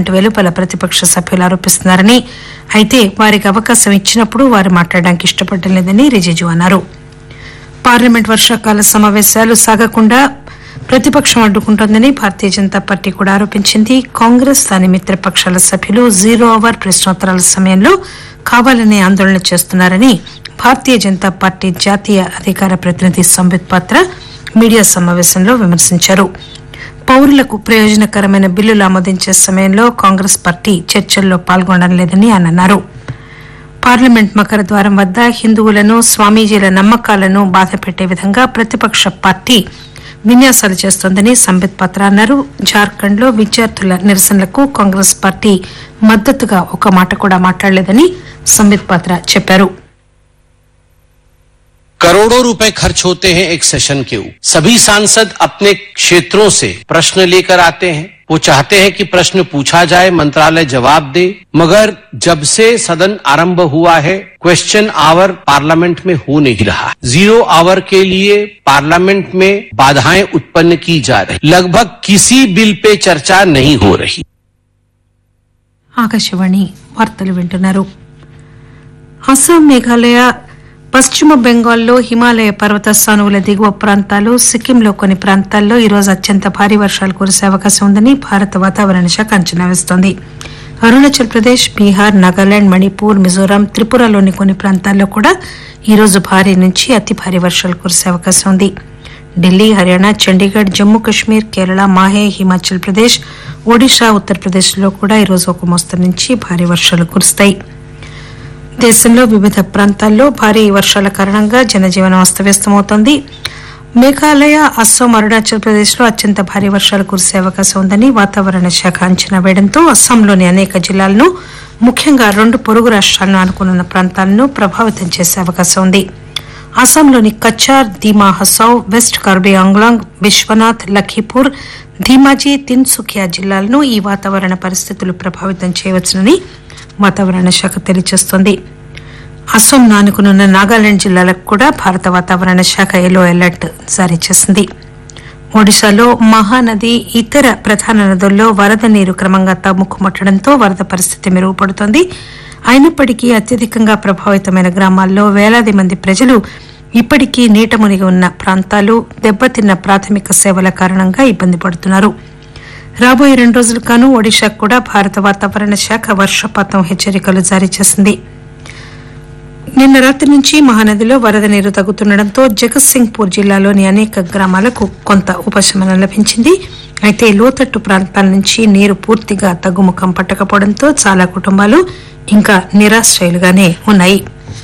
parliament వెలుపల ప్రతిపక్ష సభ్యులు ఆరోపిస్తున్నారని అయితే వారికి అవకాశం ఇచ్చినప్పుడు వారు మాట్లాడడానికి ఇష్టపడడం లేదని రిజిజు అన్నారు పార్లమెంట్ వర్షాకాల సమావేశాలు సాగకుండా ప్రతిపక్షం అడ్డుకుంటోందని భారతీయ జనతా పార్టీ కూడా ఆరోపించింది కాంగ్రెస్ దాని మిత్రపక్షాల సభ్యులు జీరో అవర్ ప్రశ్నోత్తరాల సమయంలో కావాలనే ఆందోళన చేస్తున్నారని భారతీయ జనతా పార్టీ జాతీయ అధికార ప్రతినిధి సంబిత్ పాత్ర మీడియా సమావేశంలో విమర్శించారు పౌరులకు ప్రయోజనకరమైన బిల్లులు ఆమోదించే సమయంలో కాంగ్రెస్ పార్టీ చర్చల్లో పాల్గొనడం లేదని ఆయన అన్నారు పార్లమెంట్ మకర ద్వారం వద్ద హిందువులను స్వామీజీల నమ్మకాలను బాధపెట్టే విధంగా ప్రతిపక్ష పార్టీ విన్యాసాలు చేస్తోందని సంబిత్ పాత్ర అన్నారు జార్ఖండ్ లో విద్యార్థుల నిరసనలకు కాంగ్రెస్ పార్టీ మద్దతుగా ఒక మాట కూడా మాట్లాడలేదని సంబిత్ పాత్ర చెప్పారు करोड़ों रुपए खर्च होते हैं एक सेशन के ऊपर सभी सांसद अपने क्षेत्रों से प्रश्न लेकर आते हैं वो चाहते हैं कि प्रश्न पूछा जाए मंत्रालय जवाब दे मगर जब से सदन आरंभ हुआ है क्वेश्चन आवर पार्लियामेंट में हो नहीं रहा जीरो आवर के लिए पार्लियामेंट में बाधाएं उत्पन्न की जा रही लगभग किसी बिल पे चर्चा नहीं हो रही ఆకాశవాణి వార్తలు వింటున్నారు అస్సాం మేఘాలయ పశ్చిమ బెంగాల్లో హిమాలయ పర్వత సానువుల దిగువ ప్రాంతాలు సిక్కింలో కొన్ని ప్రాంతాల్లో ఈరోజు అత్యంత భారీ వర్షాలు కురిసే అవకాశం ఉందని భారత వాతావరణ శాఖ అంచనా వేస్తోంది అరుణాచల్ ప్రదేశ్ బీహార్ నాగాలాండ్ మణిపూర్ మిజోరాం త్రిపురలోని కొన్ని ప్రాంతాల్లో కూడా ఈరోజు భారీ నుంచి అతి భారీ వర్షాలు కురిసే అవకాశం ఉంది ఢిల్లీ హర్యానా చండీగఢ్ జమ్మూ కశ్మీర్ కేరళ మాహే హిమాచల్ ప్రదేశ్ ఒడిషా ఉత్తరప్రదేశ్ లో కూడా ఈరోజు ఒక మోస్తరు నుంచి భారీ వర్షాలు కురుస్తాయి దేశంలో వివిధ ప్రాంతాల్లో భారీ వర్షాల కారణంగా జనజీవనం అస్తవ్యస్తమవుతోంది మేఘాలయ అస్సాం అరుణాచల్ ప్రదేశ్ లో అత్యంత భారీ వర్షాలు కురిసే అవకాశం ఉందని వాతావరణ శాఖ అంచనా వేయడంతో అస్సాంలోని అనేక జిల్లాలను ముఖ్యంగా రెండు పొరుగు రాష్ట్రాలను ఆనుకున్న ప్రాంతాలను ప్రభావితం చేసే అవకాశం ఉంది అస్సాంలోని కచ్చార్ ధీమా హసౌ వెస్ట్ కార్బీ ఆంగ్లాంగ్ విశ్వనాథ్ లఖీపూర్ ధీమాజీ తిన్సుకియా జిల్లాలను ఈ వాతావరణ పరిస్థితులు ప్రభావితం చేయవచ్చునని వాతావరణ శాఖ తెలియజేస్తోంది అస్సాం ఆనుకునున్న నాగాలాండ్ జిల్లాలకు కూడా భారత వాతావరణ శాఖ ఎల్లో అలర్ట్ జారీ చేసింది ఒడిశాలో మహానది ఇతర ప్రధాన నదుల్లో వరద నీరు క్రమంగా తగ్గుముట్టడంతో వరద పరిస్థితి మెరుగుపడుతోంది అయినప్పటికీ అత్యధికంగా ప్రభావితమైన గ్రామాల్లో వేలాది మంది ప్రజలు ఇప్పటికీ నీట మునిగి ఉన్న ప్రాంతాలు దెబ్బతిన్న ప్రాథమిక సేవల కారణంగా ఇబ్బంది పడుతున్నారు రాబోయే రెండు రోజులు గాను ఒడిశాకు కూడా భారత వాతావరణ శాఖ వర్షపాతం హెచ్చరికలు జారీ చేసింది నిన్న రాత్రి నుంచి మహానదిలో వరద నీరు తగ్గుతుండటంతో జగత్సింగ్పూర్ జిల్లాలోని అనేక గ్రామాలకు కొంత ఉపశమనం లభించింది అయితే లోతట్టు ప్రాంతాల నుంచి నీరు పూర్తిగా తగ్గుముఖం పట్టకపోవడంతో చాలా కుటుంబాలు ఇంకా నిరాశ్రయులుగానే ఉన్నాయి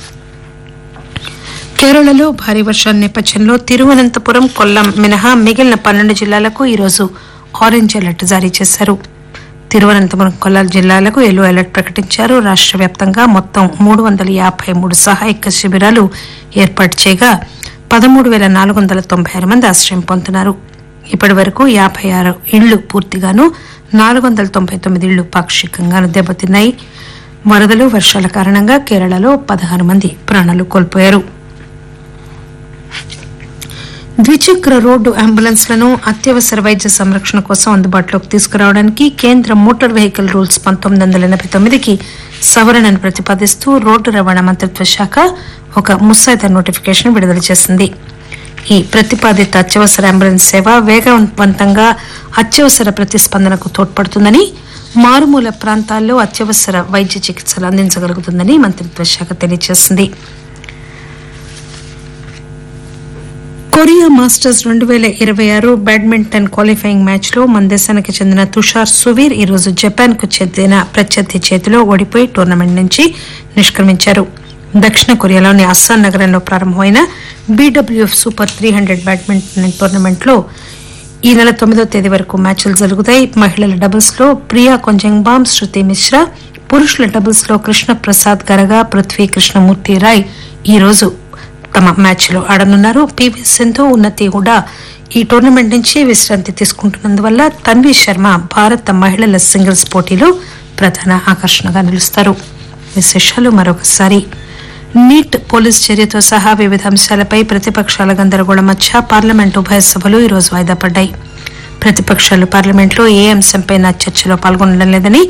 కేరళలో భారీ వర్షాల నేపథ్యంలో తిరువనంతపురం కొల్లం మినహా మిగిలిన పన్నెండు జిల్లాలకు ఈరోజు ఆరెంజ్ అలర్ట్ జారీ చేశారు తిరువనంతపురం కొల్లాం జిల్లాలకు ఎల్లో అలర్ట్ ప్రకటించారు రాష్ట్ర వ్యాప్తంగా మొత్తం మూడు వందల యాభై మూడు సహాయక శిబిరాలు ఏర్పాటు చేయగా పదమూడు వేల నాలుగు వందల తొంభై ఆరు మంది ఆశ్రయం పొందుతున్నారు ఇప్పటి వరకు యాభై ఆరు ఇళ్లు పూర్తిగాను నాలుగు వందల తొంభై తొమ్మిది ఇళ్లు పాక్షికంగాను దెబ్బతిన్నాయి వరదలు వర్షాల కారణంగా కేరళలో పదహారు మంది ప్రాణాలు కోల్పోయారు ద్విచక్ర రోడ్డు అంబులెన్స్లను అత్యవసర వైద్య సంరక్షణ కోసం అందుబాటులోకి తీసుకురావడానికి కేంద్ర మోటార్ వెహికల్ రూల్స్ పంతొమ్మిది వందల ఎనభై తొమ్మిదికి సవరణను ప్రతిపాదిస్తూ రోడ్డు రవాణా మంత్రిత్వ శాఖ ఒక ముసాయిదా నోటిఫికేషన్ విడుదల చేసింది ఈ ప్రతిపాదిత అత్యవసర అంబులెన్స్ సేవ వేగవంతంగా అత్యవసర ప్రతిస్పందనకు తోడ్పడుతుందని మారుమూల ప్రాంతాల్లో అత్యవసర వైద్య చికిత్సలు అందించగలుగుతుందని మంత్రిత్వ శాఖ తెలియజేసింది కొరియా మాస్టర్స్ రెండు వేల ఇరవై ఆరు బ్యాడ్మింటన్ క్వాలిఫైయింగ్ మ్యాచ్ లో మన దేశానికి చెందిన తుషార్ సువీర్ ఈ రోజు జపాన్ కు చెందిన ప్రత్యర్థి చేతిలో ఓడిపోయి టోర్నమెంట్ నుంచి నిష్క్రమించారు దక్షిణ కొరియాలోని అస్సాం నగరంలో ప్రారంభమైన BWF super three hundred badminton tournament లో ఈ నెల తొమ్మిదో తేదీ వరకు మ్యాచ్లు జరుగుతాయి మహిళల డబుల్స్ లో ప్రియా కొంజంగ్బామ్ శృతి మిశ్రా పురుషుల డబుల్స్ లో కృష్ణ ప్రసాద్ గరగా పృథ్వీ కృష్ణమూర్తి రాయ్ ఈ రోజు తమ మ్యాచ్ లో ఆడనున్నారు పివి సింధు ఉన్నతి హుడా ఈ టోర్నమెంట్ నుంచి విశ్రాంతి తీసుకుంటున్నందువల్ల తన్వీ శర్మ భారత మహిళల సింగిల్స్ పోటీలో ప్రధాన ఆకర్షణగా నిలుస్తారు విశేషాలు మరొకసారి నీట్ పోలీస్ చర్యతో సహా వివిధ అంశాలపై ప్రతిపక్షాల గందరగోళం మధ్య పార్లమెంట్ ఉభయ సభలు ఈరోజు వాయిదా పడ్డాయి ప్రతిపక్షాలు పార్లమెంట్లో ఏ అంశంపైనా చర్చలో పాల్గొనడం లేదని